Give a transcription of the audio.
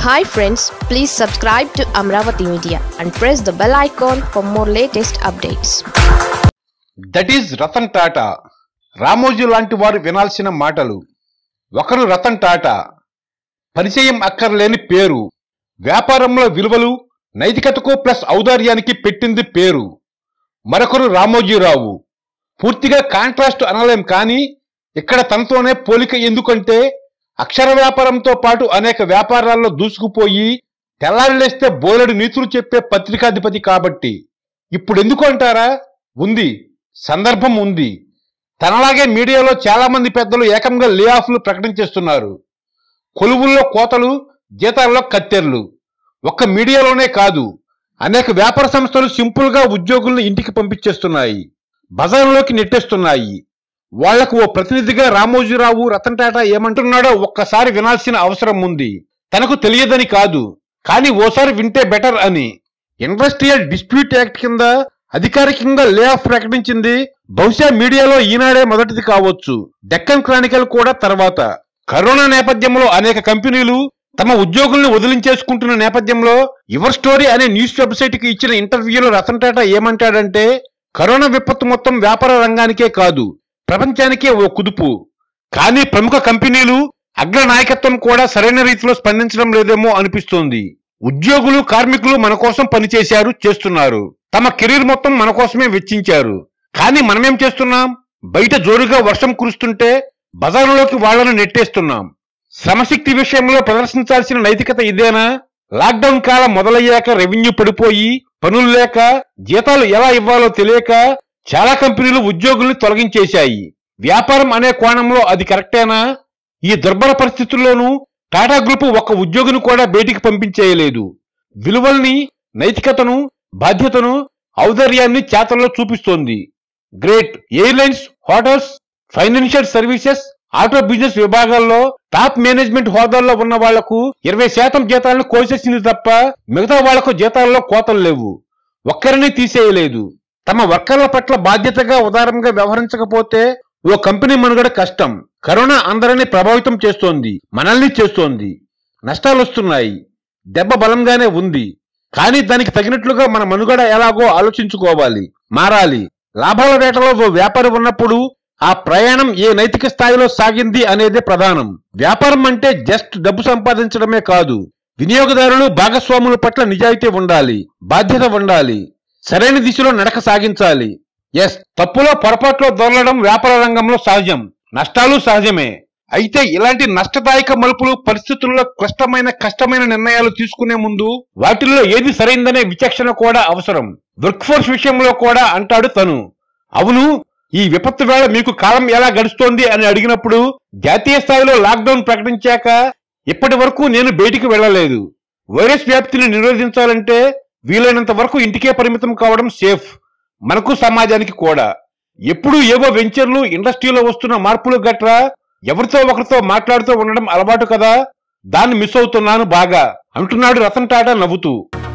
hi friends please subscribe to Amaravati media and press the bell icon for more latest updates that is Ratan Tata Ramoji లాంటి వారు వినాల్సిన మాటలు ఒకరు రతన్ టాటా పరిచయం అక్కర్లేని పేరు వ్యాపారంలో విలువలు నైతికతకు ప్లస్ ఔదార్యానికి పెట్టింది పేరు మరొకరు రామోజీరావు పూర్తిగా కాంట్రాస్ట్ అనలేం కానీ ఇక్కడ తనతోనే పోలిక ఎందుకంటే అక్షర వ్యాపారంతో పాటు అనేక వ్యాపారాల్లో దూసుకుపోయి తెల్లారి లేస్తే బోలెడు నీతులు చెప్పే పత్రికాధిపతి కాబట్టి ఇప్పుడు ఎందుకు అంటారా ఉంది సందర్భం ఉంది తనలాగే మీడియాలో చాలా మంది పెద్దలు ఏకంగా లే ఆఫ్లు ప్రకటించేస్తున్నారు కొలువుల్లో కోతలు జీతాల్లో కత్తెర్లు ఒక్క మీడియాలోనే కాదు అనేక వ్యాపార సంస్థలు సింపుల్ గా ఉద్యోగులను ఇంటికి పంపించేస్తున్నాయి బజార్లోకి నెట్టేస్తున్నాయి వాళ్లకు ఓ ప్రతినిధిగా రామోజీరావు రతన్ టాటా ఏమంటున్నాడో ఒక్కసారి వినాల్సిన అవసరం ఉంది తనకు తెలియదని కాదు కానీ ఓసారి వింటే బెటర్ అని ఇండస్ట్రియల్ డిస్ప్యూట్ యాక్ట్ కింద అధికారికంగా లే ఆఫ్ ప్రకటించింది బహుశా మీడియాలో ఈనాడే మొదటిది కావచ్చు డెక్కన్ క్రానికల్ కూడా తర్వాత కరోనా నేపథ్యంలో అనేక కంపెనీలు తమ ఉద్యోగుల్ని వదిలించేసుకుంటున్న నేపథ్యంలో యువర్ స్టోరీ అనే న్యూస్ వెబ్సైట్ కి ఇచ్చిన ఇంటర్వ్యూలో రతన్ టాటా ఏమంటాడంటే కరోనా విపత్తు మొత్తం వ్యాపార రంగానికే కాదు ప్రపంచానికే ఓ కుదుపు కానీ ప్రముఖ కంపెనీలు అగ్ర నాయకత్వం కూడా సరైన రీతిలో స్పందించడం లేదేమో అనిపిస్తోంది ఉద్యోగులు కార్మికులు మన కోసం పనిచేశారు చేస్తున్నారు తమ కెరీర్ మొత్తం మన కోసమే వెచ్చించారు కానీ మనమేం చేస్తున్నాం బయట జోరుగా వర్షం కురుస్తుంటే బజారులోకి వాళ్లను నెట్టేస్తున్నాం శ్రమశక్తి విషయంలో ప్రదర్శించాల్సిన నైతికత ఇదేనా లాక్డౌన్ కాలం మొదలయ్యాక రెవెన్యూ పడిపోయి పనులు లేక జీతాలు ఎలా ఇవ్వాలో తెలియక చాలా కంపెనీలు ఉద్యోగుల్ని తొలగించేశాయి వ్యాపారం అనే కోణంలో అది కరెక్టేనా ఈ దుర్భర పరిస్థితుల్లోనూ టాటా గ్రూప్ ఒక్క ఉద్యోగిని కూడా బయటికి పంపించేయలేదు విలువల్ని నైతికతను బాధ్యతను ఔదార్యాన్ని చేతల్లో చూపిస్తోంది great airlines hotels financial services auto business విభాగాల్లో టాప్ మేనేజ్మెంట్ హోదాల్లో ఉన్న వాళ్లకు ఇరవై శాతం జీతాలను కోసేసింది తప్ప మిగతా వాళ్లకు జీతాల్లో కోతలు లేవు ఒక్కరిని తీసేయలేదు తమ వర్కర్ల పట్ల బాధ్యతగా ఉదారంగా వ్యవహరించకపోతే ఓ కంపెనీ మనుగడ కష్టం కరోనా అందరినీ ప్రభావితం చేస్తోంది మనల్ని చేస్తోంది నష్టాలు వస్తున్నాయి దెబ్బ బలంగానే ఉంది కానీ దానికి తగినట్లుగా మన మనుగడ ఎలాగో ఆలోచించుకోవాలి మారాలి లాభాల వేటలో ఓ వ్యాపారి ఉన్నప్పుడు ఆ ప్రయాణం ఏ నైతిక స్థాయిలో సాగింది అనేదే ప్రధానం వ్యాపారం అంటే జస్ట్ డబ్బు సంపాదించడమే కాదు వినియోగదారులు భాగస్వాముల పట్ల నిజాయితీ ఉండాలి బాధ్యత ఉండాలి సరైన దిశలో నడక సాగించాలి ఎస్ తప్పులో పొరపాట్లో దొరలడం వ్యాపార రంగంలో సహజం నష్టాలు సహజమే అయితే ఇలాంటి నష్టదాయక మలుపులు పరిస్థితుల్లో క్లిష్టమైన కష్టమైన నిర్ణయాలు తీసుకునే ముందు వాటిల్లో ఏది సరైందనే విచక్షణ కూడా అవసరం వర్క్ ఫోర్స్ విషయంలో కూడా అంటాడు తను అవును ఈ విపత్తు వేళ మీకు కాలం ఎలా గడుస్తోంది అని అడిగినప్పుడు జాతీయ స్థాయిలో లాక్డౌన్ ప్రకటించాక ఇప్పటి వరకు నేను బయటికి వెళ్ళలేదు వైరస్ వ్యాప్తిని నిరోధించాలంటే వీలైనంత వరకు ఇంటికే పరిమితం కావడం సేఫ్ మనకు సమాజానికి కూడా ఎప్పుడూ ఏవో వెంచర్లు ఇండస్ట్రీలో వస్తున్న మార్పులు గట్రా ఎవరితో ఒకరితో మాట్లాడుతూ ఉండడం అలవాటు కదా దాన్ని మిస్ అవుతున్నాను బాగా అంటున్నాడు రతన్ టాటా నవ్వుతూ